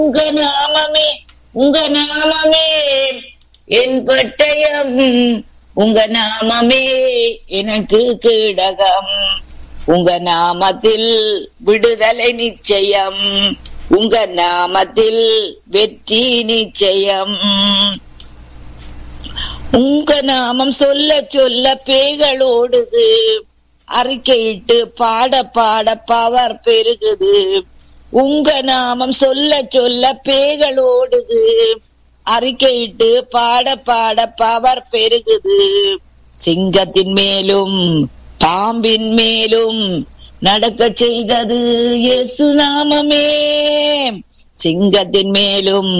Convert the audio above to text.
உங்க நாமமே உங்க நாமமே என் பட்டயம் உங்க நாமமே எனக்கு கீடகம் உங்க நாமத்தில் விடுதலை நிச்சயம் உங்க நாமத்தில் வெற்றி நிச்சயம் உங்க நாமம் சொல்ல சொல்ல பேய்கள் ஓடுது அறிக்கையிட்டு பாட பாட பவர் பெருகுது உங்க நாமம் சொல்ல சொல்ல பேய்கள் ஓடுது அறிக்கையிட்டு பாட பாட பவர் பெருகுது சிங்கத்தின் மேலும் பாம்பின் மேலும் நடக்க செய்தது இயேசு நாமமே சிங்கத்தின் மேலும்